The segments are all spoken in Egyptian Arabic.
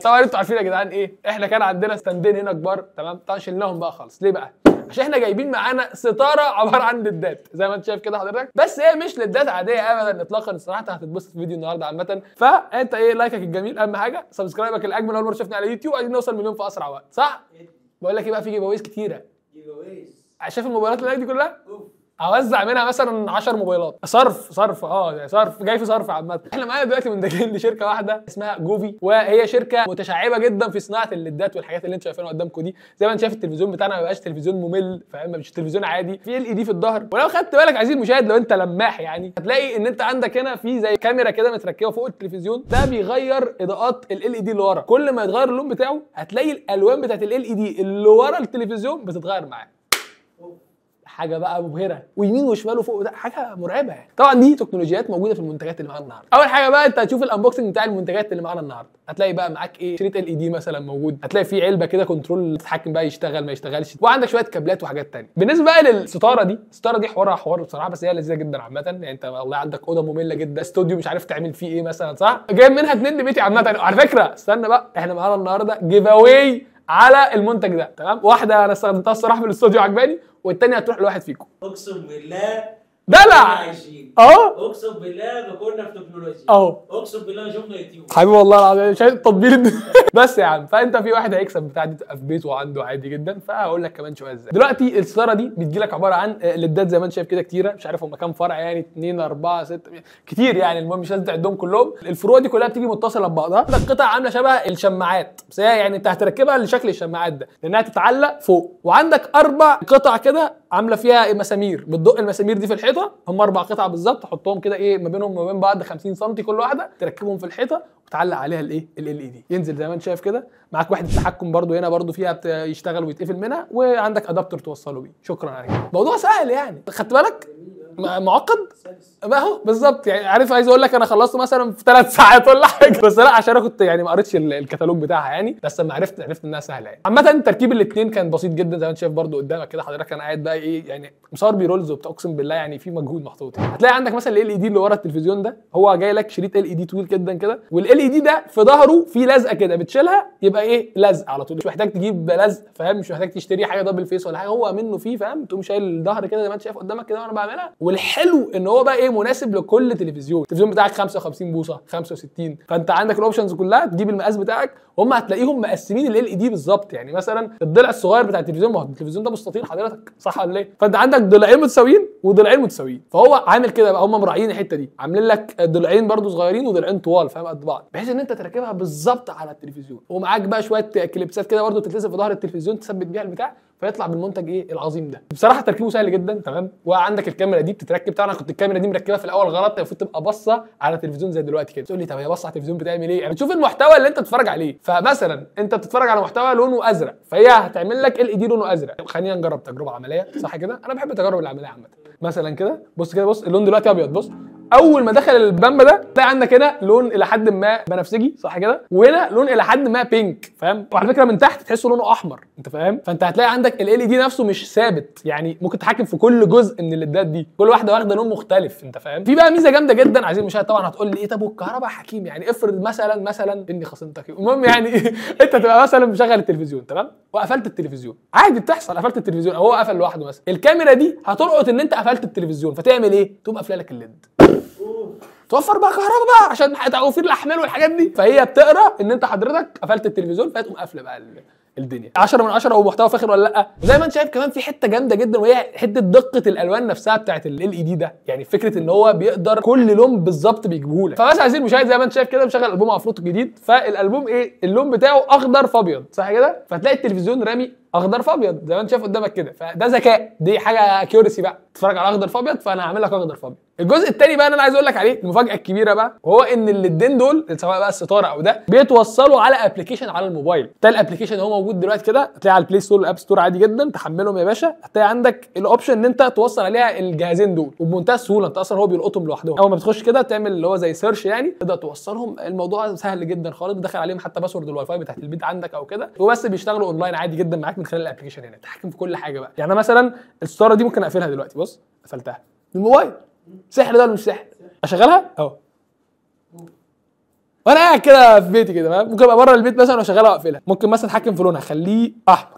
طبعا انتوا عارفين يا جدعان ايه احنا كان عندنا ستاندين هنا كبار تمام طبعا شلناهم بقى خالص ليه بقى عشان احنا جايبين معانا ستاره عباره عن ليدات زي ما انت شايف كده حضرتك بس هي مش ليدات عاديه ابدا اطلاقا الصراحه انت هتتبسط في فيديو النهارده عامه فانت ايه لايكك الجميل اهم حاجه سبسكرايبك الاجمل اول مره شفنا على اليوتيوب عايزين نوصل مليون في اسرع وقت صح بقول لك ايه بقى في جيف كتيره شايف الموبايلات اللي هناك دي كلها اوزع منها مثلا 10 موبايلات صرف صرف اه يعني صرف جاي في صرف عامه احنا معانا دلوقتي منتجين لشركه واحده اسمها جوفي وهي شركه متشعبه جدا في صناعه الليدات والحاجات اللي انتوا شايفينها قدامكم دي زي ما انت شايف التلفزيون بتاعنا ما بقاش تلفزيون ممل فاهم مش تلفزيون عادي في ال اي دي في الظهر ولو خدت بالك عزيزي المشاهد لو انت لماح يعني هتلاقي ان انت عندك هنا في زي كاميرا كده متركبه فوق التلفزيون ده بيغير اضاءات ال اي دي اللي ورا كل ما يتغير اللون بتاعه هتلاقي الالوان بتاعت ال اي دي اللي ورا التلفزيون بتتغير معاه حاجه بقى مبهره ويمين وشمال وفوق ده حاجه مرعبه يعني طبعا دي تكنولوجيات موجوده في المنتجات اللي معانا النهارده اول حاجه بقى انت هتشوف الانبوكسنج بتاع المنتجات اللي معانا النهارده هتلاقي بقى معاك ايه شريط ال اي دي مثلا موجود هتلاقي فيه علبه كده كنترول تتحكم بقى يشتغل ما يشتغلش وعندك شويه كابلات وحاجات تانية بالنسبه بقى للستاره دي الستاره دي حوارها حوار بصراحه بس هي لذيذه جدا عامه يعني انت والله عندك اوضه ممله جدا استوديو مش عارف تعمل فيه ايه مثلا صح جايب منها اتنين لبيتي عامه على فكره استنى بقى احنا معانا النهارده جيف اواي على المنتج ده تمام واحده انا استخدمتها الصراحه في الاستوديو عجباني والتانيه هتروح لواحد فيكم اقسم بالله دلع كنا عايشين اهو اقسم بالله ما كنا في تكنولوجيا اهو اقسم بالله ما شفنا يوتيوب حبيبي والله العظيم شايف التطبيق ده؟ بس يا عم فانت في واحد هيكسب بتاع دي تبقى في بيته وعنده عادي جدا فهقول لك كمان شويه ازاي دلوقتي الستاره دي بتجي لك عباره عن آه، ليدات زي ما انت شايف كده كتيره مش عارف هم كام فرع يعني 2 4 6 كتير يعني المهم مش لازم تعدهم كلهم الفروع دي كلها بتيجي متصله ببعضها عندك قطع عامله شبه الشماعات بس هي يعني انت هتركبها لشكل الشماعات ده لانها تتعلق فوق وعندك اربع قطع كده عامله فيها مسامير بتدق المسامير دي في الحيطه هم اربع قطع بالظبط تحطهم كده ايه ما بينهم وما بين بعض 50 سم كل واحده تركبهم في الحيطه وتعلق عليها الايه ال اي دي ينزل زي ما انت شايف كده معاك وحده تحكم برضو هنا برضو فيها بت- يشتغل ويتقفل منها وعندك ادابتر توصله بيه شكرا عليك موضوع سهل يعني خدت بالك م- معقد ما هو بالظبط يعني عارف عايز اقول لك انا خلصته مثلا في ثلاث ساعات ولا حاجه بس لا عشان انا كنت يعني ما قريتش ال- الكتالوج بتاعها يعني بس لما عرفت عرفت انها سهله يعني عامه تركيب الاثنين كان بسيط جدا زي ما انت شايف برضو قدامك كده حضرتك انا قاعد بقى ايه يعني مصور بيرولز وبتاع اقسم بالله يعني في مجهود محطوط يعني. هتلاقي عندك مثلا ال اي دي اللي ورا التلفزيون ده هو جاي لك شريط ال اي دي طويل جدا كده والال اي دي ده في ظهره في لزقه كده بتشيلها يبقى ايه لزق على طول مش محتاج تجيب لزق فاهم مش محتاج تشتري حاجه دبل فيس ولا حاجه هو منه فيه فاهم تقوم شايل الظهر كده زي ما انت شايف قدامك كده وانا بعملها والحلو ان هو بقى ايه مناسب لكل تلفزيون التلفزيون بتاعك 55 بوصه 65 فانت عندك الاوبشنز كلها تجيب المقاس بتاعك وهم هتلاقيهم مقسمين ال اي دي بالظبط يعني مثلا الضلع الصغير بتاع التلفزيون ما هو التلفزيون ده مستطيل حضرتك صح ولا ايه فانت عندك ضلعين متساويين وضلعين متساويين فهو عامل كده بقى هم مراعيين الحته دي عاملين لك ضلعين برضو صغيرين وضلعين طوال فاهم قد بعض بحيث ان انت تركبها بالظبط على التلفزيون ومعاك بقى شويه كليبسات كده برضو تتلزق في ظهر التلفزيون تثبت بيها البتاع فيطلع بالمنتج ايه العظيم ده بصراحه تركيبه سهل جدا تمام وعندك الكاميرا دي بتتركب طبعا انا كنت الكاميرا دي مركبها في الاول غلط المفروض تبقى باصه على التلفزيون زي دلوقتي كده تقول لي طب هي باصه على التلفزيون بتعمل ايه يعني بتشوف المحتوى اللي انت بتتفرج عليه فمثلا انت بتتفرج على محتوى لونه ازرق فهي هتعمل لك ال اي دي لونه ازرق خلينا نجرب تجربه عمليه صح كده انا بحب التجارب العمليه عامه مثلا كده بص كده بص اللون دلوقتي ابيض بص اول ما دخل البامبا ده تلاقي عندك هنا لون الى حد ما بنفسجي صح كده وهنا لون الى حد ما بينك فاهم وعلى فكره من تحت تحسه لونه احمر انت فاهم فانت هتلاقي عندك ال ال دي نفسه مش ثابت يعني ممكن تتحكم في كل جزء من الليدات دي كل واحده واخده لون مختلف انت فاهم في بقى ميزه جامده جدا عايزين المشاهد طبعا هتقول لي ايه طب والكهرباء حكيم يعني افرض مثلا مثلا اني خصمتك المهم يعني انت تبقى مثلا مشغل التلفزيون تمام وقفلت التلفزيون عادي بتحصل قفلت التلفزيون او هو قفل لوحده مثلا الكاميرا دي هتلقط ان انت قفلت التلفزيون فتعمل ايه تقوم قافله لك الليد توفر بقى كهرباء بقى عشان توفير الاحمال والحاجات دي فهي بتقرا ان انت حضرتك قفلت التلفزيون فهي تقوم قافله بقى ال- الدنيا 10 من 10 هو محتوى فاخر ولا لا زي ما انت شايف كمان في حته جامده جدا وهي حته دقه الالوان نفسها بتاعت ال اي دي ده يعني فكره ان هو بيقدر كل لون بالظبط بيجيبه لك فبس عايزين المشاهد زي ما انت شايف كده مشغل البوم عفروت جديد فالالبوم ايه اللون بتاعه اخضر فابيض صح كده فتلاقي التلفزيون رامي اخضر فابيض زي ما انت شايف قدامك كده فده ذكاء دي حاجه اكيورسي بقى تتفرج على اخضر فابيض فانا هعمل لك اخضر فابيض الجزء الثاني بقى اللي انا عايز اقول لك عليه المفاجاه الكبيره بقى وهو ان الليدين دول سواء بقى الستاره او ده بيتوصلوا على ابلكيشن على الموبايل ده الابلكيشن هو موجود دلوقتي كده هتلاقيه على البلاي ستور والاب ستور عادي جدا تحملهم يا باشا هتلاقي عندك الاوبشن ان انت توصل عليها الجهازين دول وبمنتهى السهوله انت اصلا هو بيلقطهم لوحدهم اول ما بتخش كده تعمل اللي هو زي سيرش يعني تقدر توصلهم الموضوع سهل جدا خالص بتدخل عليهم حتى باسورد الواي فاي بتاعت البيت عندك او كده وبس بيشتغلوا اونلاين عادي جدا معاك من خلال الابلكيشن هنا تحكم في كل حاجه بقى يعني أنا مثلا الستاره دي ممكن اقفلها دلوقتي بص قفلتها الموبايل سحر ده ولا مش سحر اشغلها اهو وانا قاعد كده في بيتي كده فاهم ممكن ابقى بره البيت مثلا واشغلها واقفلها ممكن مثلا اتحكم في لونها اخليه احمر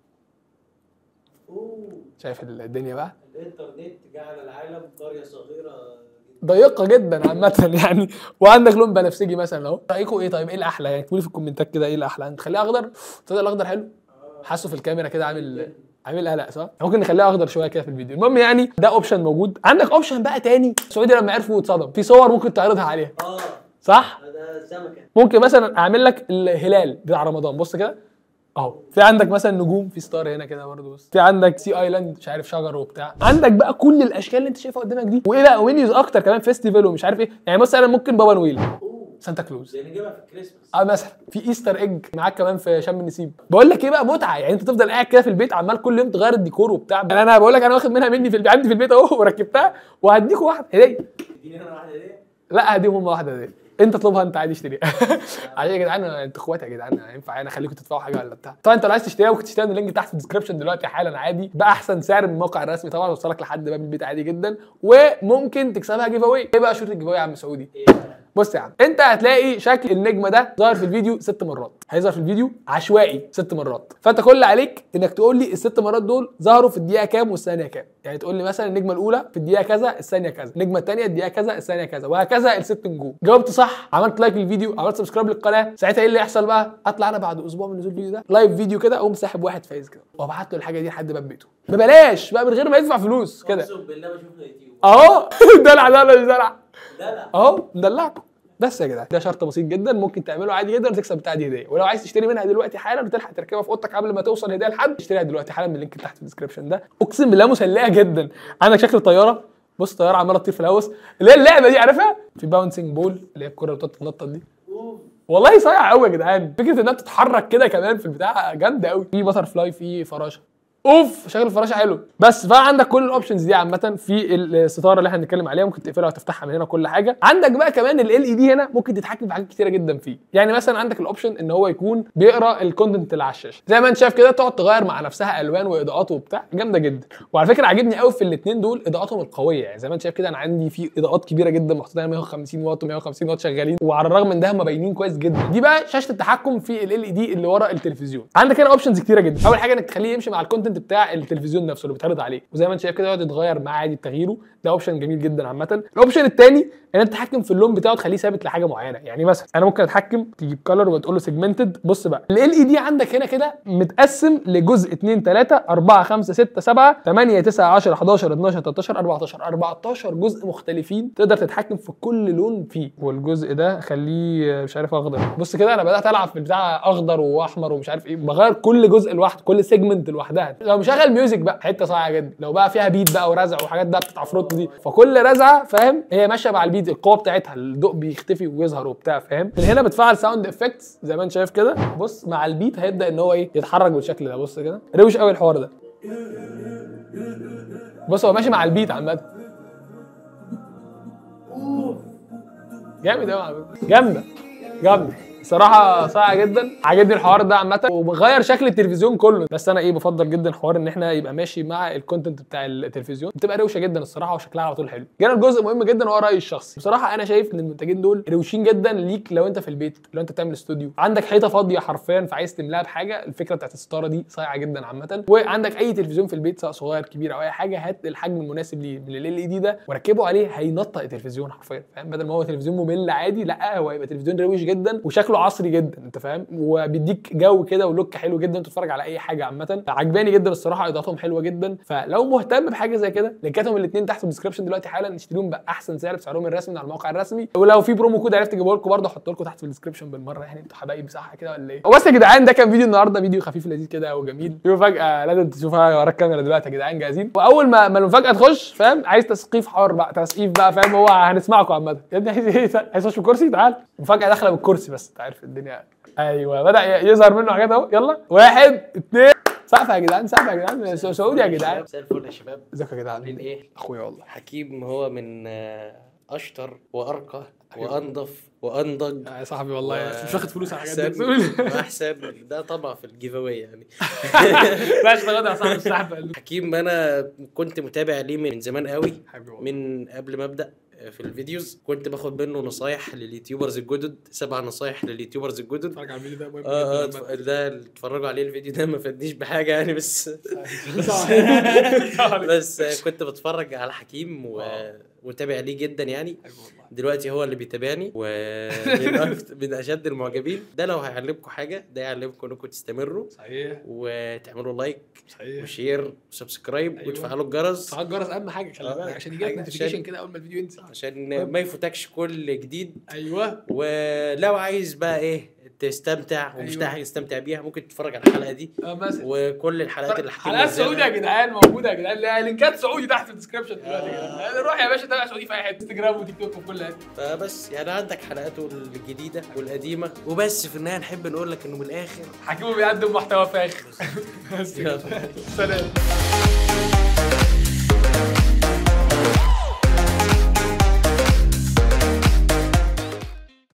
أوه. شايف الدنيا بقى الانترنت جعل العالم قريه صغيره جدا ضيقه جدا عامه يعني وعندك لون بنفسجي مثلا اهو رايكم ايه طيب ايه الاحلى يعني اكتبوا لي في الكومنتات كده ايه الاحلى نخليها اخضر تصدق الاخضر حلو حاسه في الكاميرا كده عامل عامل قلق صح ممكن نخليها اخضر شويه كده في الفيديو المهم يعني ده اوبشن موجود عندك اوبشن بقى تاني السعودي لما عرفوا اتصدم في صور ممكن تعرضها عليها اه صح ده سمكه ممكن مثلا اعمل لك الهلال بتاع رمضان بص كده اهو في عندك مثلا نجوم في ستار هنا كده برضه بص في عندك سي ايلاند مش عارف شجر وبتاع عندك بقى كل الاشكال اللي انت شايفها قدامك دي وايه لا ومنيوز اكتر كمان فيستيفال ومش عارف ايه يعني مثلا ممكن بابا نويل اوه سانتا كلوز زي نجيبها في الكريسماس اه مثلا في ايستر ايج معاك كمان في شم النسيم بقول لك ايه بقى متعه يعني انت تفضل قاعد كده في البيت عمال كل يوم تغير الديكور وبتاع يعني انا بقول لك انا واخد منها مني في البيت عندي في البيت اهو وركبتها وهديكوا واحده هديه اديني انا واحده ليه لا هديهم هم واحده هديه انت اطلبها انت عادي اشتريها عشان يا جدعان انتوا اخوات يا جدعان ينفع انا اخليكم تدفعوا حاجه ولا بتاع طبعا انت لو عايز تشتريها ممكن تشتريها من اللينك تحت في الديسكربشن دلوقتي حالا عادي باحسن سعر من الموقع الرسمي طبعا توصلك لحد باب البيت عادي جدا وممكن تكسبها جيف اواي ايه بقى شروط الجيف اواي يا عم سعودي ايه بص يا عم انت هتلاقي شكل النجمه ده ظاهر في الفيديو ست مرات هيظهر في الفيديو عشوائي ست مرات فانت كل اللي عليك انك تقول لي الست مرات دول ظهروا في الدقيقه كام والثانيه كام يعني تقول لي مثلا النجمه الاولى في الدقيقه كذا الثانيه كذا النجمه الثانيه الدقيقه كذا الثانيه كذا وهكذا الست نجوم جاوبت صح عملت لايك للفيديو عملت سبسكرايب للقناه ساعتها ايه اللي يحصل بقى اطلع انا بعد اسبوع من نزول الفيديو ده لايف فيديو كده اقوم ساحب واحد فايز كده وابعت له الحاجه دي لحد باب بيته ببلاش بقى من غير ما يدفع فلوس كده اقسم بالله ما شفنا يوتيوب اهو دلع ده ولا مش دلع لا لا اهو مدلعكم بس يا جدعان ده شرط بسيط جدا ممكن تعمله عادي جدا وتكسب بتاع دي هديه ولو عايز تشتري منها دلوقتي حالا وتلحق تركبها في اوضتك قبل ما توصل هديه لحد اشتريها دلوقتي حالا من اللينك اللي تحت في الديسكربشن ده اقسم بالله مسليه جدا عندك شكل الطياره بص طياره عماله تطير في الهوس اللي هي اللعبه دي عارفها في باونسنج بول اللي هي الكره اللي بتقعد تنطط دي اوه والله صايع قوي يا جدعان فكره انها بتتحرك كده كمان في البتاع جامده قوي في باتر فلاي في فراشه اوف شغل الفراشه حلو بس فعندك كل الاوبشنز دي عامه في الستاره اللي احنا بنتكلم عليها ممكن تقفلها وتفتحها من هنا كل حاجه عندك بقى كمان ال اي دي هنا ممكن تتحكم في حاجات كتيره جدا فيه يعني مثلا عندك الاوبشن ان هو يكون بيقرا الكونتنت اللي على الشاشه زي ما انت شايف كده تقعد تغير مع نفسها الوان واضاءات وبتاع جامده جدا وعلى فكره عاجبني قوي في الاثنين دول اضاءاتهم القويه يعني زي ما انت شايف كده انا عندي في اضاءات كبيره جدا محطوطه هنا 150 واط و150 واط شغالين وعلى الرغم من ده هم باينين كويس جدا دي بقى شاشه التحكم في ال اي دي اللي ورا التلفزيون عندك هنا اوبشنز كتيره جدا اول حاجه انك تخليه يمشي مع الكونتنت بتاع التلفزيون نفسه اللي بيتعرض عليه وزي ما انت شايف كده يقعد يتغير مع عادي بتغييره ده اوبشن جميل جدا عامه الاوبشن الثاني ان انت تتحكم في اللون بتاعه تخليه ثابت لحاجه معينه يعني مثلا انا ممكن اتحكم تجيب كلر وتقول له سيجمنتد بص بقى ال اي دي عندك هنا كده متقسم لجزء 2 3 4 5 6 7 8 9 10 11 12 13 14 14 جزء مختلفين تقدر تتحكم في كل لون فيه والجزء ده خليه مش عارف اخضر بص كده انا بدات العب في البتاع اخضر واحمر ومش عارف ايه بغير كل جزء لوحده كل سيجمنت لوحدها لو مشغل ميوزك بقى حته صايعه جدا لو بقى فيها بيت بقى ورزع وحاجات بقى بتتعفرط دي فكل رزعه فاهم هي ماشيه مع البيت القوه بتاعتها الضوء بيختفي ويظهر وبتاع فاهم من هنا بتفعل ساوند افكتس زي ما انت شايف كده بص مع البيت هيبدا ان هو ايه يتحرك بالشكل ده بص كده روش قوي الحوار ده بص هو ماشي مع البيت عامه جامد قوي على فكرة. جامده جامده صراحة صعبة جدا عاجبني الحوار ده عامة وبغير شكل التلفزيون كله بس انا ايه بفضل جدا حوار ان احنا يبقى ماشي مع الكونتنت بتاع التلفزيون بتبقى روشة جدا الصراحة وشكلها على طول حلو جينا الجزء مهم جدا هو رأيي الشخصي بصراحة انا شايف ان المنتجين دول روشين جدا ليك لو انت في البيت لو انت بتعمل استوديو عندك حيطة فاضية حرفيا فعايز تملاها بحاجة الفكرة بتاعت الستارة دي صايعة جدا عامة وعندك اي تلفزيون في البيت سواء صغير كبير او اي حاجة هات الحجم المناسب ليه من ال ال دي ده وركبه عليه هينطق التلفزيون حرفيا فاهم بدل ما هو تلفزيون ممل عادي لا هو هيبقى تلفزيون روش جدا وشكله عصري جدا انت فاهم وبيديك جو كده ولوك حلو جدا تتفرج على اي حاجه عامه عجباني جدا الصراحه اضاءتهم حلوه جدا فلو مهتم بحاجه زي كده لينكاتهم الاثنين تحت في الديسكربشن دلوقتي حالا اشتريهم باحسن سعر بسعرهم الرسمي من على الموقع الرسمي ولو في برومو كود عرفت اجيبه لكم برضه احطه لكم تحت في الديسكربشن بالمره يعني انتوا حبايبي صح كده ولا ايه وبس يا جدعان ده كان فيديو النهارده فيديو خفيف لذيذ كده وجميل في مفاجاه لازم تشوفها ورا الكاميرا دلوقتي يا جدعان جاهزين واول ما ما المفاجاه تخش فاهم عايز تسقيف حار بقى تسقيف بقى فاهم هو هنسمعكم عامه يا ابني عايز ايه عايز تخش بالكرسي تعال مفاجاه داخله بالكرسي بس انت عارف الدنيا ايوه بدا يظهر منه حاجات اهو يلا واحد اثنين سقف يا جدعان سقف يا جدعان سع- سعودي يا جدعان مساء الفل يا شباب ازيك يا جدعان عاملين ايه؟ اخويا والله حكيم هو من آه، اشطر وارقى أيوة. وانظف وانضج يا صاحبي والله و- مش واخد فلوس على الحاجات دي أحسن- واحسن ده طبعا في الجيف اواي يعني ماشي تاخدها يا صاحبي السحب حكيم انا كنت متابع ليه من زمان قوي حبيبي والله من قبل ما ابدا في الفيديوز كنت باخد منه نصايح لليوتيوبرز الجدد سبع نصايح لليوتيوبرز الجدد اتفرج على الفيديو ده مهم اه اه جداً. اتف- ده اللي اتفرجوا عليه الفيديو ده ما فادنيش بحاجه يعني بس صح. بس كنت بتفرج على حكيم و... آه. وتابع ليه جدا يعني أيوة والله. دلوقتي هو اللي بيتابعني ومن أكتر من اشد المعجبين ده لو هيعلمكم حاجه ده يعلمكم انكم تستمروا صحيح وتعملوا لايك صحيح وشير وسبسكرايب أيوة. وتفعلوا الجرس فعال الجرس اهم حاجه خلي آه، بالك عشان يجيلك حاجة نوتيفيكيشن عشان- كده اول ما الفيديو ينزل عشان ما يفوتكش كل جديد ايوه ولو عايز بقى ايه تستمتع ومش أيوة. لاقي حاجه تستمتع بيها ممكن تتفرج على الحلقه دي اه مثلا وكل الحلقات اللي حكيم حلقات نزلها. سعودي يا جدعان موجوده يا جدعان لا، لينكات سعودي تحت في الديسكربشن دلوقتي يا جدعان روح يا باشا تابع سعودي في اي حته انستجرام وتيك توك وفي كل حته فبس يعني عندك حلقاته الجديده والقديمه وبس في النهايه نحب نقول لك انه من الاخر حكيمه بيقدم محتوى فاخر بس كده. يلا. سلام